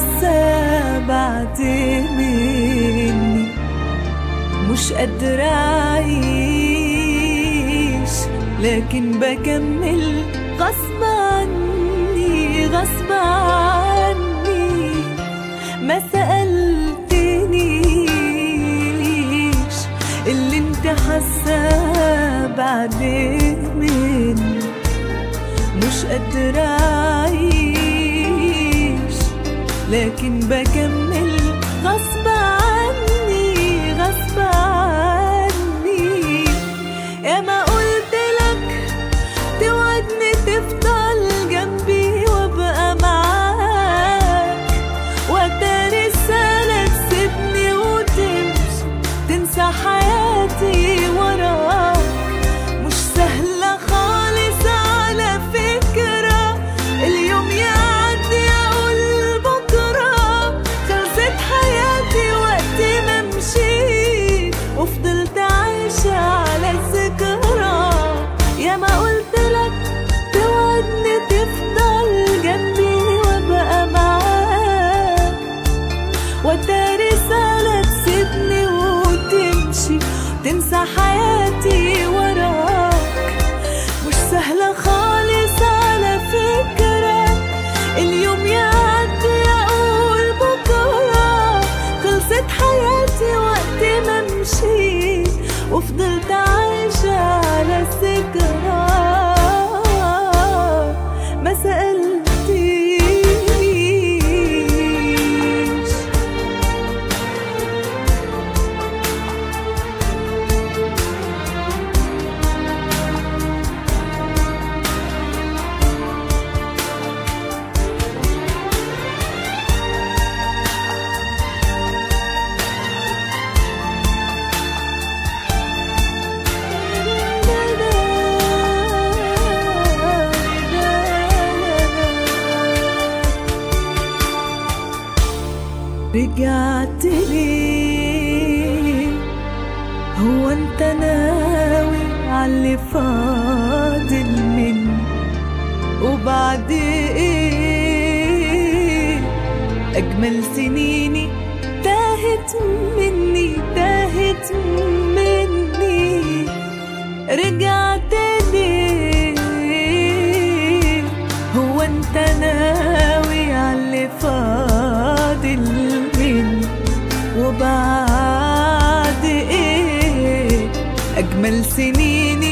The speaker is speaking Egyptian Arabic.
حاسة بعد مني مش قادرة أعيش لكن بكمل غصب عني غصب عني ما سألتنيش اللي انت حاسة بعد مني مش قادرة أعيش لكن بكمل غصب عني غصب عني يا ما قلت لك توعدني تفضل جنبي وابقى معاك واتاري رسالة تسيبني وتمشي تنسى حياتي وراك مش سهلة خالص على فكرة اليوم يعدي أقول بكرة خلصت حياتي وقت ما مشيت وفضلت عايشة على الذكرى يا ما قلت لك توعدني تفضل جنبي وابقى معاك واتاري رسالة تسيبني وتمشي تنسى حياتي وراك مش سهلة خالص على فكرة اليوم يعدي أقول بكرة خلصت حياتي وقت ما مشيت وفضلت عايشة على الذكرى ما سألتيش رجعت ليه هو انت ناوي عاللي فاضل مني وبعد ايه اجمل سنيني تاهت مني تاهت مني رجعت ليه هو انت ناوي عاللي فاضل مني وبعد ايه اجمل سنيني